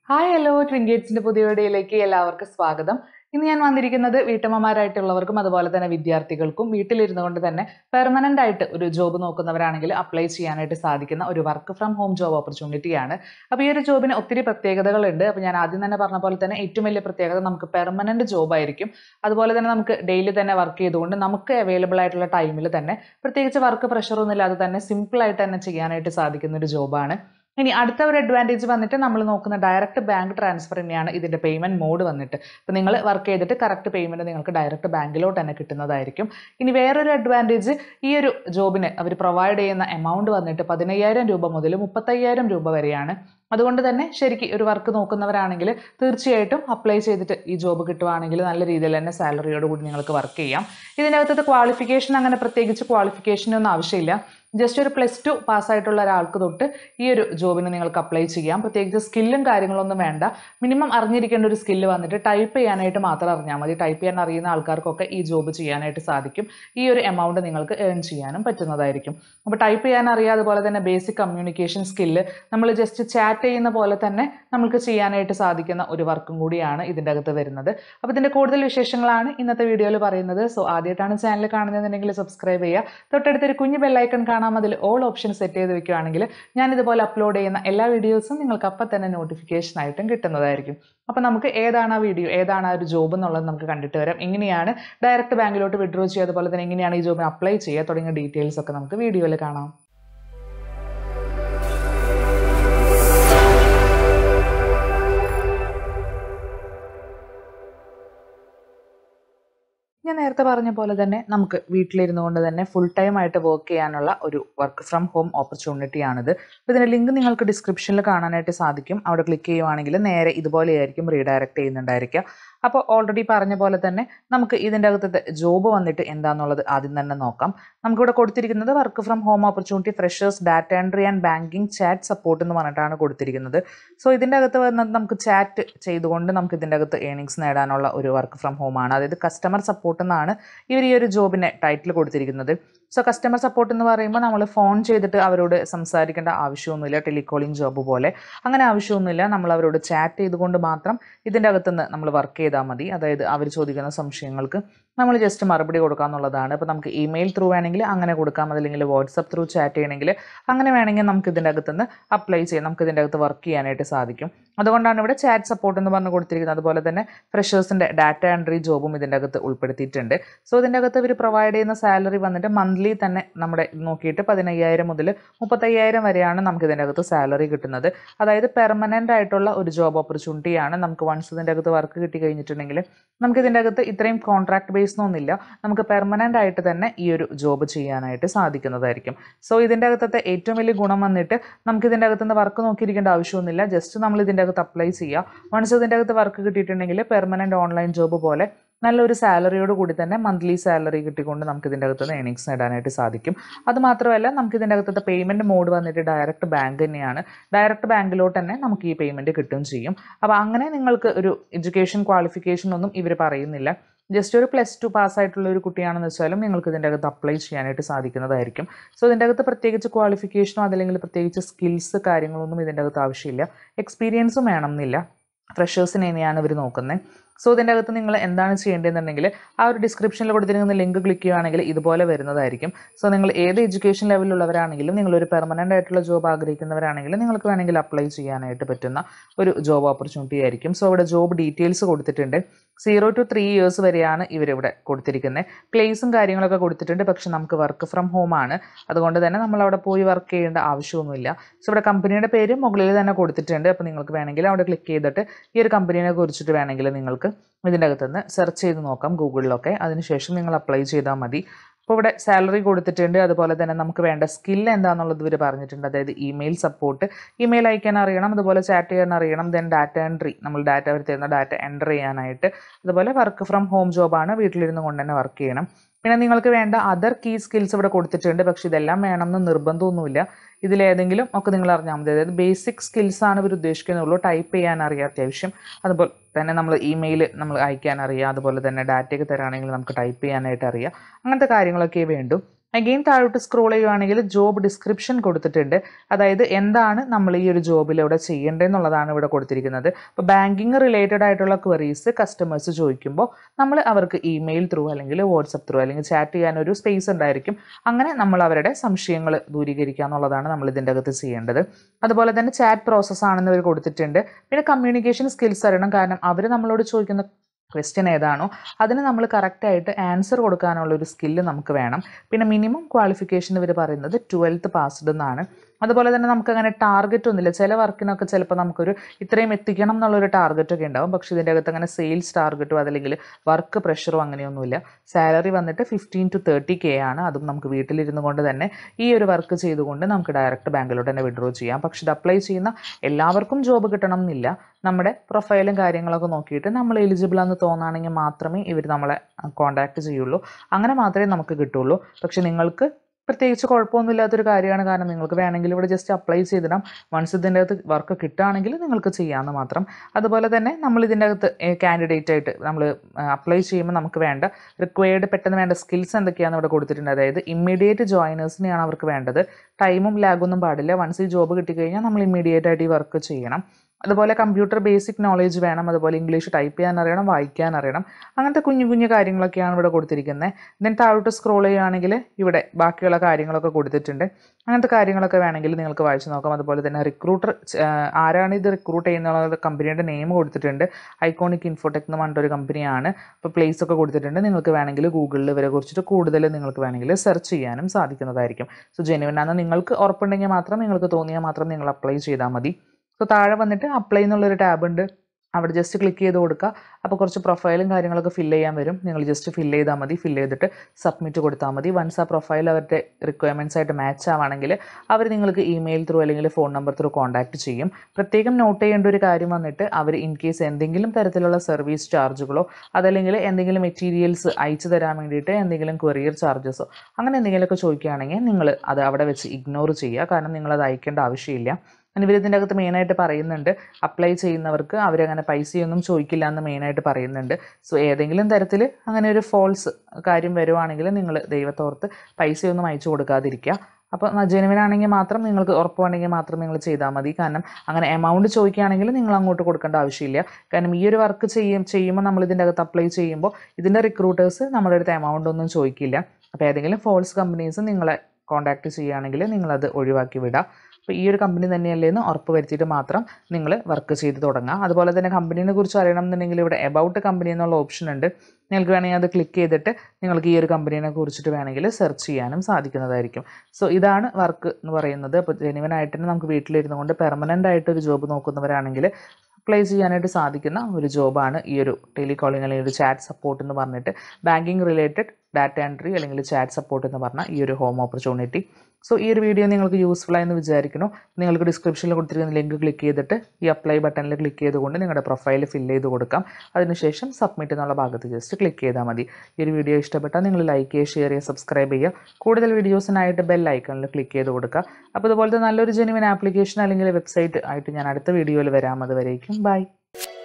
hi hello ട്രിങ്കേറ്റ്സിന്റെ പുതിയ വീഡിയോയിലേക്ക് എല്ലാവർക്കും സ്വാഗതം ഇന്ന് ഞാൻ വന്നിരിക്കുന്നത് വീട്ടമ്മമാരായിട്ടുള്ളവർക്കും അതുപോലെ തന്നെ വിദ്യാർത്ഥികൾക്കും വീട്ടിലിരുന്നു കൊണ്ട് തന്നെ പെർമനന്റ് ആയിട്ട് ഒരു ജോബ് നോക്കുന്നവരാണെങ്കിൽ അപ്ലൈ ചെയ്യാനായിട്ട് സാധിക്കുന്ന ഒരു വർക്ക് ഫ്രം ഹോം ജോബ് ഓപ്പർച്യൂണിറ്റിയാണ് അപ്പോൾ ഈ ഒരു ജോബിന് ഒത്തിരി പ്രത്യേകതകളുണ്ട് അപ്പോൾ ഞാൻ ആദ്യം തന്നെ പറഞ്ഞ പോലെ തന്നെ ഏറ്റവും വലിയ പ്രത്യേകത നമുക്ക് പെർമനന്റ് ജോബ് ആയിരിക്കും അതുപോലെ തന്നെ നമുക്ക് ഡെയിലി തന്നെ വർക്ക് ചെയ്തുകൊണ്ട് നമുക്ക് അവൈലബിൾ ആയിട്ടുള്ള ടൈമിൽ തന്നെ പ്രത്യേകിച്ച് വർക്ക് പ്രഷറൊന്നും ഇല്ലാതെ തന്നെ സിമ്പിൾ ആയിട്ട് തന്നെ ചെയ്യാനായിട്ട് സാധിക്കുന്ന ഒരു ജോബാണ് ഇനി അടുത്ത ഒരു അഡ്വാൻറ്റേജ് വന്നിട്ട് നമ്മൾ നോക്കുന്ന ഡയറക്റ്റ് ബാങ്ക് ട്രാൻസ്ഫർ തന്നെയാണ് ഇതിന്റെ പേയ്മെന്റ് മോഡ് വന്നിട്ട് അപ്പോൾ നിങ്ങൾ വർക്ക് ചെയ്തിട്ട് കറക്റ്റ് പേയ്മെന്റ് നിങ്ങൾക്ക് ഡയറക്റ്റ് ബാങ്കിലോട്ട് തന്നെ കിട്ടുന്നതായിരിക്കും ഇനി വേറൊരു അഡ്വാൻറ്റേജ് ഈ ഒരു ജോബിന് അവർ പ്രൊവൈഡ് ചെയ്യുന്ന എമൗണ്ട് വന്നിട്ട് പതിനയ്യായിരം രൂപ മുതൽ മുപ്പത്തയ്യായിരം രൂപ വരെയാണ് അതുകൊണ്ട് തന്നെ ശരിക്കും ഒരു വർക്ക് നോക്കുന്നവരാണെങ്കിൽ തീർച്ചയായിട്ടും അപ്ലൈ ചെയ്തിട്ട് ഈ ജോബ് കിട്ടുവാണെങ്കിൽ നല്ല രീതിയിൽ തന്നെ സാലറിയോട് കൂടി നിങ്ങൾക്ക് വർക്ക് ചെയ്യാം ഇതിൻ്റെ അകത്തത്തെ ക്വാളിഫിക്കേഷൻ അങ്ങനെ പ്രത്യേകിച്ച് ക്വാളിഫിക്കേഷനൊന്നും ആവശ്യമില്ല ജസ്റ്റ് ഒരു പ്ലസ് ടു പാസ്സായിട്ടുള്ള ഒരാൾക്ക് തൊട്ട് ഈ ഒരു ജോബിന് നിങ്ങൾക്ക് അപ്ലൈ ചെയ്യാം പ്രത്യേകിച്ച് സ്കില്ലും കാര്യങ്ങളൊന്നും വേണ്ട മിനിമം അറിഞ്ഞിരിക്കേണ്ട ഒരു സ്കില്ല് വന്നിട്ട് ടൈപ്പ് ചെയ്യാനായിട്ട് മാത്രം അറിഞ്ഞാൽ മതി ടൈപ്പ് ചെയ്യാൻ അറിയുന്ന ആൾക്കാർക്കൊക്കെ ഈ ജോബ് ചെയ്യാനായിട്ട് സാധിക്കും ഈ ഒരു എമൗണ്ട് നിങ്ങൾക്ക് ഏൺ ചെയ്യാനും പറ്റുന്നതായിരിക്കും അപ്പോൾ ടൈപ്പ് ചെയ്യാൻ അറിയാം അതുപോലെ തന്നെ ബേസിക് കമ്മ്യൂണിക്കേഷൻ സ്കില്ല് നമ്മൾ ജസ്റ്റ് ചാറ്റ് ചെയ്യുന്ന പോലെ തന്നെ നമുക്ക് ചെയ്യാനായിട്ട് സാധിക്കുന്ന ഒരു വർക്കും കൂടിയാണ് ഇതിൻ്റെ അകത്ത് വരുന്നത് അപ്പോൾ ഇതിൻ്റെ കൂടുതൽ വിശേഷങ്ങളാണ് ഇന്നത്തെ വീഡിയോയിൽ പറയുന്നത് സോ ആദ്യമായിട്ടാണ് ചാനൽ കാണുന്നതെന്നുണ്ടെങ്കിൽ സബ്സ്ക്രൈബ് ചെയ്യുക തൊട്ടടുത്തൊരു കുഞ്ഞ് ബെല്ലൈക്കൺ കാണാം അതിൽ ഓൾ ഓപ്ഷൻ സെറ്റ് ചെയ്ത് വെക്കുകയാണെങ്കിൽ ഞാൻ ഇതുപോലെ അപ്ലോഡ് ചെയ്യുന്ന എല്ലാ വീഡിയോസും നിങ്ങൾക്ക് അപ്പം തന്നെ നോട്ടിഫിക്കേഷൻ ആയിട്ടും കിട്ടുന്നതായിരിക്കും അപ്പോൾ നമുക്ക് ഏതാണ് ആ വീഡിയോ ഏതാണ് ആ ഒരു ജോബ് എന്നുള്ളത് നമുക്ക് കണ്ടിട്ട് വരാം എങ്ങനെയാണ് ഡയറക്റ്റ് ബാങ്കിലോട്ട് വിഡ്രോ ചെയ്യുക അതുപോലെ തന്നെ എങ്ങനെയാണ് ഈ ജോബിന് അപ്ലൈ ചെയ്യുക തുടങ്ങിയ ഡീറ്റെയിൽസ് ഒക്കെ നമുക്ക് വീഡിയോയിൽ കാണാം ഞാൻ നേരത്തെ പറഞ്ഞ പോലെ തന്നെ നമുക്ക് വീട്ടിലിരുന്നു കൊണ്ട് തന്നെ ഫുൾ ടൈം ആയിട്ട് വർക്ക് ചെയ്യാനുള്ള ഒരു വർക്ക് ഫ്രം ഹോം ഓപ്പർച്യൂണിറ്റി ആണിത് അപ്പോൾ ഇതിൻ്റെ ലിങ്ക് നിങ്ങൾക്ക് ഡിസ്ക്രിപ്ഷനിൽ കാണാനായിട്ട് സാധിക്കും അവിടെ ക്ലിക്ക് ചെയ്യുവാണെങ്കിൽ നേരെ ഇതുപോലെയായിരിക്കും റീഡയറക്റ്റ് ചെയ്യുന്നുണ്ടായിരിക്കുക അപ്പോൾ ഓൾറെഡി പറഞ്ഞ പോലെ തന്നെ നമുക്ക് ഇതിൻ്റെ അകത്തത്തെ ജോബ് വന്നിട്ട് എന്താണെന്നുള്ളത് ആദ്യം തന്നെ നോക്കാം നമുക്കിവിടെ കൊടുത്തിരിക്കുന്നത് work from home opportunity freshers data entry and banking chat support എന്ന് പറഞ്ഞിട്ടാണ് കൊടുത്തിരിക്കുന്നത് സോ ഇതിൻ്റെ അകത്ത് വന്നത് നമുക്ക് ചാറ്റ് ചെയ്തുകൊണ്ട് നമുക്ക് ഇതിൻ്റെ അകത്ത് ഏണിങ്സ് നേടാനുള്ള ഒരു വർക്ക് ഫ്രം ഹോം ആണ് അതായത് കസ്റ്റമർ സപ്പോർട്ട് എന്നാണ് ഇവർ ഈ ഒരു ജോബിന് ടൈറ്റിൽ കൊടുത്തിരിക്കുന്നത് സോ കസ്റ്റമർ സപ്പോർട്ട് എന്ന് പറയുമ്പോൾ നമ്മൾ ഫോൺ ചെയ്തിട്ട് അവരോട് സംസാരിക്കേണ്ട ആവശ്യമൊന്നുമില്ല ടെലികോളിംഗ് ജോബ് പോലെ അങ്ങനെ ആവശ്യമൊന്നുമില്ല നമ്മൾ അവരോട് ചാറ്റ് ചെയ്തുകൊണ്ട് മാത്രം ഇതിൻ്റെ അകത്തുനിന്ന് നമ്മൾ വർക്ക് ചെയ്താൽ മതി അതായത് അവർ ചോദിക്കുന്ന സംശയങ്ങൾക്ക് നമ്മൾ ജസ്റ്റ് മറുപടി കൊടുക്കുക എന്നുള്ളതാണ് അപ്പോൾ നമുക്ക് ഇമെയിൽ ത്രൂ വേണമെങ്കിൽ അങ്ങനെ കൊടുക്കാം അതല്ലെങ്കിൽ വാട്സപ്പ് ത്രൂ ചാറ്റ് ചെയ്യണമെങ്കിൽ അങ്ങനെ വേണമെങ്കിൽ നമുക്ക് ഇതിൻ്റെ അകത്തുനിന്ന് അപ്ലൈ ചെയ്യാം നമുക്ക് ഇതിൻ്റെ അകത്ത് വർക്ക് ചെയ്യാനായിട്ട് സാധിക്കും അതുകൊണ്ടാണ് ഇവിടെ ചാറ്റ് സപ്പോർട്ട് എന്ന് പറഞ്ഞ് കൊടുത്തിരിക്കുന്നത് അതുപോലെ തന്നെ ഫ്രഷേഴ്സിൻ്റെ ഡാറ്റ എൻട്രി ജോബും ഇതിൻ്റെ അകത്ത് ഉൾപ്പെടുത്തിയിട്ടുണ്ട് സോ ഇതിൻ്റെ അകത്ത് ഇവർ പ്രൊവൈഡ് ചെയ്യുന്ന സാലറി വന്നിട്ട് മന്ത്ലി തന്നെ നമ്മുടെ നോക്കിയിട്ട് പതിനയ്യായിരം മുതൽ മുപ്പത്തയ്യായിരം വരെയാണ് നമുക്ക് ഇതിൻ്റെ അകത്ത് സാലറി കിട്ടുന്നത് അതായത് പെർമനൻ്റ് ആയിട്ടുള്ള ഒരു ജോബ് ഓപ്പർച്യൂണിറ്റിയാണ് നമുക്ക് വൺസ് ഇതിൻ്റെ അകത്ത് വർക്ക് കിട്ടി കഴിഞ്ഞിട്ടുണ്ടെങ്കിൽ നമുക്ക് ഇതിൻ്റെ അകത്ത് ഇത്രയും കോൺട്രാക്ട് ബേസ് ഒന്നുമില്ല നമുക്ക് പെർമനൻ്റ് ആയിട്ട് തന്നെ ഈ ഒരു ജോബ് ചെയ്യാനായിട്ട് സാധിക്കുന്നതായിരിക്കും സോ ഇതിൻ്റെ അകത്തത്തെ ഏറ്റവും വലിയ ഗുണം വന്നിട്ട് നമുക്ക് ഇതിൻ്റെ അകത്തുനിന്ന് വർക്ക് നോക്കിയിരിക്കേണ്ട ആവശ്യമൊന്നുമില്ല ജസ്റ്റ് നമ്മൾ ഇതിൻ്റെ അകത്ത് അപ്ലൈ ചെയ്യുക വൺസ് ഇതിൻ്റെ അകത്ത് വർക്ക് കിട്ടിയിട്ടുണ്ടെങ്കിൽ പെർമനൻ്റ് ഓൺലൈൻ ജോബ് പോലെ നല്ലൊരു സാലറിയോട് കൂടി തന്നെ മന്ത്ലി സാലറി കിട്ടിക്കൊണ്ട് നമുക്ക് ഇതിൻ്റെ അകത്ത് നിന്ന് ഏണിങ്സ് നേടാനായിട്ട് സാധിക്കും അത് മാത്രമല്ല നമുക്ക് ഇതിൻ്റെ അകത്തത്തെ പേയ്മെൻറ്റ് മോഡ് വന്നിട്ട് ഡയറക്റ്റ് ബാങ്ക് തന്നെയാണ് ഡയറക്റ്റ് ബാങ്കിലോട്ട് തന്നെ നമുക്ക് ഈ പേയ്മെൻറ്റ് കിട്ടുകയും ചെയ്യും അപ്പോൾ അങ്ങനെ നിങ്ങൾക്ക് ഒരു എഡ്യൂക്കേഷൻ ക്വാളിഫിക്കേഷൻ ഒന്നും ഇവർ പറയുന്നില്ല ജസ്റ്റ് ഒരു പ്ലസ് ടു പാസ്സായിട്ടുള്ള ഒരു കുട്ടിയാണെന്ന് വെച്ചാലും നിങ്ങൾക്ക് ഇതിൻ്റെ അകത്ത് അപ്ലൈ ചെയ്യാനായിട്ട് സാധിക്കുന്നതായിരിക്കും സോ ഇതിൻ്റെ അകത്ത് പ്രത്യേകിച്ച് ക്വാളിഫിക്കേഷനോ അതല്ലെങ്കിൽ പ്രത്യേകിച്ച് സ്കിൽസ് കാര്യങ്ങളൊന്നും ഇതിൻ്റെ അകത്ത് ആവശ്യമില്ല എക്സ്പീരിയൻസും വേണം എന്നില്ല ഫ്രഷേഴ്സിനെ തന്നെയാണ് ഇവർ നോക്കുന്നത് സോ ഇതിൻ്റെ അകത്ത് നിങ്ങൾ എന്താണ് ചെയ്യേണ്ടതെന്നുണ്ടെങ്കിൽ ആ ഒരു ഡിസ്ക്രിപ്ഷനിൽ കൊടുത്തിരിക്കുന്ന ലിങ്ക് ക്ലിക്ക് ചെയ്യുകയാണെങ്കിൽ ഇതുപോലെ വരുന്നതായിരിക്കും സോ നിങ്ങൾ ഏത് എഡ്യൂക്കേഷൻ ലെവലിലുള്ളവരാണെങ്കിലും നിങ്ങളൊരു പെർമനൻ്റ് ആയിട്ടുള്ള ജോബ് ആഗ്രഹിക്കുന്നവരാണെങ്കിൽ നിങ്ങൾക്ക് വേണമെങ്കിൽ അപ്ലൈ ചെയ്യാനായിട്ട് പറ്റുന്ന ഒരു ജോബ് ഓപ്പർച്യൂണിറ്റി ആയിരിക്കും സോ ഇവിടെ ജോബ് ഡീറ്റെയിൽസ് കൊടുത്തിട്ടുണ്ട് സീറോ ടു ത്രീ ഇയേഴ്സ് വരെയാണ് ഇവരിവിടെ കൊടുത്തിരിക്കുന്നത് പ്ലേസും കാര്യങ്ങളൊക്കെ കൊടുത്തിട്ടുണ്ട് പക്ഷെ നമുക്ക് വർക്ക് ഫ്രം ഹോം ആണ് അതുകൊണ്ട് തന്നെ നമ്മൾ അവിടെ പോയി വർക്ക് ചെയ്യേണ്ട ആവശ്യമൊന്നുമില്ല സോ ഇവിടെ കമ്പനിയുടെ പേര് മുകളിൽ തന്നെ കൊടുത്തിട്ടുണ്ട് അപ്പോൾ നിങ്ങൾക്ക് വേണമെങ്കിൽ അവിടെ ക്ലിക്ക് ചെയ്തിട്ട് ഈ ഒരു കമ്പനീനെ കുറിച്ചിട്ട് വേണമെങ്കിൽ നിങ്ങൾക്ക് ഇതിൻ്റെ അകത്തുനിന്ന് സെർച്ച് ചെയ്ത് നോക്കാം ഗൂഗിളിലൊക്കെ അതിനുശേഷം നിങ്ങൾ അപ്ലൈ ചെയ്താൽ മതി അപ്പോൾ ഇവിടെ സാലറി കൊടുത്തിട്ടുണ്ട് അതുപോലെ തന്നെ നമുക്ക് വേണ്ട സ്കിൽ എന്താണെന്നുള്ളത് ഇവർ പറഞ്ഞിട്ടുണ്ട് അതായത് ഇമെയിൽ സപ്പോർട്ട് ഇമെയിൽ അയക്കാൻ അറിയണം അതുപോലെ ചാറ്റ് ചെയ്യാൻ അറിയണം ദെൻ ഡാറ്റ എൻട്രി നമ്മൾ ഡാറ്റ അവർ തരുന്ന ഡാറ്റ എൻ്റർ ചെയ്യാനായിട്ട് അതുപോലെ വർക്ക് ഫ്രം ഹോം ജോബാണ് വീട്ടിലിരുന്ന് കൊണ്ട് തന്നെ വർക്ക് ചെയ്യണം പിന്നെ നിങ്ങൾക്ക് വേണ്ട അതർ കീ സ്കിൽസ് ഇവിടെ കൊടുത്തിട്ടുണ്ട് പക്ഷെ ഇതെല്ലാം വേണമെന്ന് നിർബന്ധമൊന്നുമില്ല ഇതിലേതെങ്കിലും ഒക്കെ നിങ്ങൾ അറിഞ്ഞാൽ മതി അതായത് ബേസിക് സ്കിൽസ് ആണ് ഇവർ ഉദ്ദേശിക്കുന്നുള്ളൂ ടൈപ്പ് ചെയ്യാൻ അറിയാം അത്യാവശ്യം അതുപോലെ തന്നെ നമ്മൾ ഇമെയിൽ നമ്മൾ അയക്കാൻ അറിയാം അതുപോലെ തന്നെ ഡാറ്റയൊക്കെ തരാണെങ്കിൽ നമുക്ക് ടൈപ്പ് ചെയ്യാനായിട്ട് അറിയാം അങ്ങനത്തെ കാര്യങ്ങളൊക്കെ വേണ്ടു അഗെയിൻ താഴോട്ട് സ്ക്രോൾ ചെയ്യുവാണെങ്കിൽ ജോബ് ഡിസ്ക്രിപ്ഷൻ കൊടുത്തിട്ടുണ്ട് അതായത് എന്താണ് നമ്മൾ ഈ ഒരു ജോബിൽ ഇവിടെ ചെയ്യേണ്ടതെന്നുള്ളതാണ് ഇവിടെ കൊടുത്തിരിക്കുന്നത് അപ്പോൾ ബാങ്കിങ് റിലേറ്റഡ് ആയിട്ടുള്ള ക്വറീസ് കസ്റ്റമേഴ്സ് ചോദിക്കുമ്പോൾ നമ്മൾ അവർക്ക് ഇമെയിൽ ത്രൂ അല്ലെങ്കിൽ വാട്സപ്പ് ത്രൂ അല്ലെങ്കിൽ ചാറ്റ് ചെയ്യാൻ ഒരു സ്പേസ് ഉണ്ടായിരിക്കും അങ്ങനെ നമ്മൾ അവരുടെ സംശയങ്ങൾ ദൂരീകരിക്കുക എന്നുള്ളതാണ് നമ്മൾ ഇതിൻ്റെ അകത്ത് ചെയ്യേണ്ടത് അതുപോലെ തന്നെ ചാറ്റ് പ്രോസസ്സ് ആണെന്ന് ഇവർ കൊടുത്തിട്ടുണ്ട് പിന്നെ കമ്മ്യൂണിക്കേഷൻ സ്കിൽസ് അറിയണം കാരണം അവർ നമ്മളോട് ചോദിക്കുന്ന ക്വസ്റ്റ്യൻ ഏതാണോ അതിന് നമ്മൾ കറക്റ്റായിട്ട് ആൻസർ കൊടുക്കാനുള്ള ഒരു സ്കില്ല് നമുക്ക് വേണം പിന്നെ മിനിമം ക്വാളിഫിക്കേഷൻ ഇവർ പറയുന്നത് ട്വൽത്ത് പാസ്ഡ് എന്നാണ് അതുപോലെ തന്നെ നമുക്ക് അങ്ങനെ ടാർഗറ്റ് ഒന്നുമില്ല ചില വർക്കിനൊക്കെ ചിലപ്പോൾ നമുക്കൊരു ഇത്രയും എത്തിക്കണം എന്നുള്ളൊരു ടാർഗറ്റ് ഒക്കെ ഉണ്ടാവും പക്ഷേ ഇതിൻ്റെ അകത്ത് അങ്ങനെ സെയിൽസ് ടാർഗറ്റോ അതല്ലെങ്കിൽ വർക്ക് പ്രഷറോ അങ്ങനെയൊന്നുമില്ല സാലറി വന്നിട്ട് ഫിഫ്റ്റീൻ ടു തേർട്ടി കെ ആണ് അതും നമുക്ക് വീട്ടിലിരുന്നു കൊണ്ട് തന്നെ ഈ ഒരു വർക്ക് ചെയ്തുകൊണ്ട് നമുക്ക് ഡയറക്റ്റ് ബാങ്കിലോട്ട് തന്നെ വിഡ്രോ ചെയ്യാം പക്ഷേ ഇത് അപ്ലൈ ചെയ്യുന്ന എല്ലാവർക്കും ജോബ് കിട്ടണം എന്നില്ല നമ്മുടെ പ്രൊഫൈലും കാര്യങ്ങളൊക്കെ നോക്കിയിട്ട് നമ്മൾ എലിജിബിൾ ആണെന്ന് തോന്നുകയാണെങ്കിൽ മാത്രമേ ഇവർ നമ്മളെ കോൺടാക്ട് ചെയ്യുള്ളൂ അങ്ങനെ മാത്രമേ നമുക്ക് കിട്ടുള്ളൂ പക്ഷേ നിങ്ങൾക്ക് പ്രത്യേകിച്ച് കുഴപ്പമൊന്നുമില്ലാത്തൊരു കാര്യമാണ് കാരണം നിങ്ങൾക്ക് വേണമെങ്കിൽ ഇവിടെ ജസ്റ്റ് അപ്ലൈ ചെയ്തിടാം വൺസ് ഇതിൻ്റെ അകത്ത് വർക്ക് കിട്ടുകയാണെങ്കിൽ നിങ്ങൾക്ക് ചെയ്യാമെന്ന് മാത്രം അതുപോലെ തന്നെ നമ്മൾ ഇതിൻ്റെ അകത്ത് കാൻഡിഡേറ്റ് ആയിട്ട് നമ്മൾ അപ്ലൈ ചെയ്യുമ്പോൾ നമുക്ക് വേണ്ട റിക്വയർഡ് പെട്ടെന്ന് വേണ്ട സ്കിൽസ് എന്തൊക്കെയാണെന്ന് ഇവിടെ കൊടുത്തിട്ടുണ്ട് അതായത് ഇമ്മീഡിയറ്റ് ജോയിനേഴ്സിനെയാണ് അവർക്ക് വേണ്ടത് ടൈമും ലാഗൊന്നും പാടില്ല വൺസ് ഈ ജോബ് കിട്ടിക്കഴിഞ്ഞാൽ നമ്മൾ ഇമ്മീഡിയറ്റ് ആയിട്ട് ഈ വർക്ക് ചെയ്യണം അതുപോലെ കമ്പ്യൂട്ടർ ബേസിക് നോളേജ് വേണം അതുപോലെ ഇംഗ്ലീഷ് ടൈപ്പ് ചെയ്യാൻ അറിയണം വായിക്കാൻ അറിയണം അങ്ങനത്തെ കുഞ്ഞു കുഞ്ഞു കാര്യങ്ങളൊക്കെയാണ് ഇവിടെ കൊടുത്തിരിക്കുന്നത് ദെൻ താഴോട്ട് സ്ക്രോൾ ചെയ്യുകയാണെങ്കിൽ ഇവിടെ ബാക്കിയുള്ള കാര്യങ്ങളൊക്കെ കൊടുത്തിട്ടുണ്ട് അങ്ങനത്തെ കാര്യങ്ങളൊക്കെ വേണമെങ്കിൽ നിങ്ങൾക്ക് വായിച്ചു നോക്കാം അതുപോലെ തന്നെ റിക്രൂട്ടർ ആരാണ് ഇത് റിക്രൂട്ട് ചെയ്യുന്നുള്ള കമ്പനിയുടെ നെയിം കൊടുത്തിട്ടുണ്ട് ഐക്കോണിക് ഇൻഫോടെക് എന്ന് പറഞ്ഞിട്ടൊരു കമ്പനിയാണ് അപ്പോൾ പ്ലേസ് ഒക്കെ കൊടുത്തിട്ടുണ്ട് നിങ്ങൾക്ക് വേണമെങ്കിൽ ഗൂഗിളിൽ ഇവരെ കുറിച്ചിട്ട് കൂടുതൽ നിങ്ങൾക്ക് വേണമെങ്കിൽ സെർച്ച് ചെയ്യാനും സാധിക്കുന്നതായിരിക്കും സോ ജെനുവൻ ആണെന്ന് നിങ്ങൾക്ക് ഉറപ്പുണ്ടെങ്കിൽ മാത്രം നിങ്ങൾക്ക് തോന്നിയാൽ മാത്രം നിങ്ങൾ അപ്ലൈ ചെയ്താൽ മതി സോ താഴെ വന്നിട്ട് അപ്ലൈ എന്നുള്ളൊരു ടാബ് ഉണ്ട് അവിടെ ജസ്റ്റ് ക്ലിക്ക് ചെയ്ത് കൊടുക്കുക അപ്പോൾ കുറച്ച് പ്രൊഫൈലും കാര്യങ്ങളൊക്കെ ഫില്ല് ചെയ്യാൻ വരും നിങ്ങൾ ജസ്റ്റ് ഫില്ല് ചെയ്താൽ മതി ഫില്ല് ചെയ്തിട്ട് സബ്മിറ്റ് കൊടുത്താൽ മതി വൺസ് ആ പ്രൊഫൈൽ അവരുടെ റിക്വയർമെൻറ്റ്സ് ആയിട്ട് മാച്ച് ആവുകയാണെങ്കിൽ അവർ നിങ്ങൾക്ക് ഇമെയിൽ ത്രൂ അല്ലെങ്കിൽ ഫോൺ നമ്പർ ത്രൂ കോൺടാക്ട് ചെയ്യും പ്രത്യേകം നോട്ട് ചെയ്യേണ്ട ഒരു കാര്യം വന്നിട്ട് അവർ ഇൻ കേസ് എന്തെങ്കിലും തരത്തിലുള്ള സർവീസ് ചാർജുകളോ അതല്ലെങ്കിൽ എന്തെങ്കിലും മെറ്റീരിയൽസ് അയച്ചു തരാൻ വേണ്ടിയിട്ട് എന്തെങ്കിലും കൊറിയർ ചാർജസോ അങ്ങനെ എന്തെങ്കിലുമൊക്കെ ചോദിക്കുകയാണെങ്കിൽ നിങ്ങൾ അത് അവിടെ വെച്ച് ഇഗ്നോർ ചെയ്യുക കാരണം നിങ്ങളത് അയക്കേണ്ട ആവശ്യമില്ല ഇവർ ഇതിൻ്റെ അകത്ത് മെയിനായിട്ട് പറയുന്നുണ്ട് അപ്ലൈ ചെയ്യുന്നവർക്ക് അവരങ്ങനെ പൈസയൊന്നും ചോദിക്കില്ല എന്ന് മെയിനായിട്ട് പറയുന്നുണ്ട് സോ ഏതെങ്കിലും തരത്തിൽ അങ്ങനെ ഒരു ഫോൾസ് കാര്യം വരുവാണെങ്കിൽ നിങ്ങൾ ദൈവത്തോർത്ത് പൈസയൊന്നും അയച്ചു കൊടുക്കാതിരിക്കുക അപ്പോൾ ജെനുവിനാണെങ്കിൽ മാത്രം നിങ്ങൾക്ക് ഉറപ്പുണ്ടെങ്കിൽ മാത്രം നിങ്ങൾ ചെയ്താൽ മതി കാരണം അങ്ങനെ എമൗണ്ട് ചോദിക്കുകയാണെങ്കിൽ നിങ്ങൾ അങ്ങോട്ട് കൊടുക്കേണ്ട ആവശ്യമില്ല കാരണം ഈ ഒരു വർക്ക് ചെയ്യും ചെയ്യുമ്പോൾ നമ്മൾ ഇതിൻ്റെ അകത്ത് അപ്ലൈ ചെയ്യുമ്പോൾ ഇതിൻ്റെ റിക്രൂട്ടേഴ്സ് നമ്മുടെ അടുത്ത് എമൗണ്ട് ഒന്നും ചോദിക്കില്ല അപ്പോൾ ഏതെങ്കിലും ഫോൾസ് കമ്പനീസ് നിങ്ങളെ കോൺടാക്ട് ചെയ്യുകയാണെങ്കിൽ നിങ്ങളത് ഒഴിവാക്കി വിടുക അപ്പോൾ ഈ ഒരു കമ്പനി തന്നെയല്ലേ എന്ന് ഉറപ്പ് വരുത്തിയിട്ട് മാത്രം നിങ്ങൾ വർക്ക് ചെയ്ത് തുടങ്ങുക അതുപോലെ തന്നെ കമ്പനീനെ കുറിച്ച് അറിയണം എന്നുണ്ടെങ്കിൽ ഇവിടെ എബൌട്ട് കമ്പനി എന്നുള്ള ഓപ്ഷൻ ഉണ്ട് നിങ്ങൾക്ക് വേണമെങ്കിൽ അത് ക്ലിക്ക് ചെയ്തിട്ട് നിങ്ങൾക്ക് ഈ ഒരു കമ്പനീനെ കുറിച്ചിട്ട് വേണമെങ്കിൽ സെർച്ച് ചെയ്യാനും സാധിക്കുന്നതായിരിക്കും സോ ഇതാണ് വർക്ക് എന്ന് പറയുന്നത് അപ്പോൾ ജെനുവൻ ആയിട്ട് തന്നെ നമുക്ക് വീട്ടിലിരുന്നു കൊണ്ട് പെർമനൻ്റ് ആയിട്ട് ഒരു ജോബ് നോക്കുന്നവരാണെങ്കിൽ അപ്ലൈ ചെയ്യാനായിട്ട് സാധിക്കുന്ന ഒരു ജോബാണ് ഈ ഒരു ടെലികോളിംഗ് അല്ലെങ്കിൽ ഒരു ചാറ്റ് സപ്പോർട്ട് എന്ന് പറഞ്ഞിട്ട് ബാങ്കിങ് റിലേറ്റഡ് ഡാറ്റ എൻട്രി അല്ലെങ്കിൽ ചാറ്റ് സപ്പോർട്ട് എന്ന് പറഞ്ഞ ഈ ഒരു ഹോം ഓപ്പർച്യൂണിറ്റി സോ ഈ ഒരു വീഡിയോ നിങ്ങൾക്ക് യൂസ്ഫുൾ ആയെന്ന് വിചാരിക്കുന്നു നിങ്ങൾക്ക് ഡിസ്ക്രിപ്ഷനിൽ കൊടുത്തിരിക്കുന്ന ലിങ്ക് ക്ലിക്ക് ചെയ്തിട്ട് ഈ അപ്ലൈ ബട്ടണിൽ ക്ലിക്ക് ചെയ്തുകൊണ്ട് നിങ്ങളുടെ പ്രൊഫൈൽ ഫില്ല് ചെയ്ത് കൊടുക്കാം അതിനുശേഷം സബ്മിറ്റ് എന്നുള്ള ഭാഗത്ത് ജസ്റ്റ് ക്ലിക്ക് ചെയ്താൽ മതി ഈ ഒരു വീഡിയോ ഇഷ്ടപ്പെട്ടാൽ നിങ്ങൾ ലൈക്ക് ചെയ്യുക ഷെയർ ചെയ്യുക സബ്സ്ക്രൈബ് ചെയ്യുക കൂടുതൽ വീഡിയോസിനായിട്ട് ബെൽ ഐക്കണിൽ ക്ലിക്ക് ചെയ്ത് കൊടുക്കുക അപ്പോൾ ഇതുപോലത്തെ നല്ലൊരു ജെനുവിൻ ആപ്ലിക്കേഷൻ അല്ലെങ്കിൽ വെബ്സൈറ്റ് ആയിട്ട് ഞാൻ അടുത്ത വീഡിയോയിൽ വരാം അതുവരേക്കും ബൈ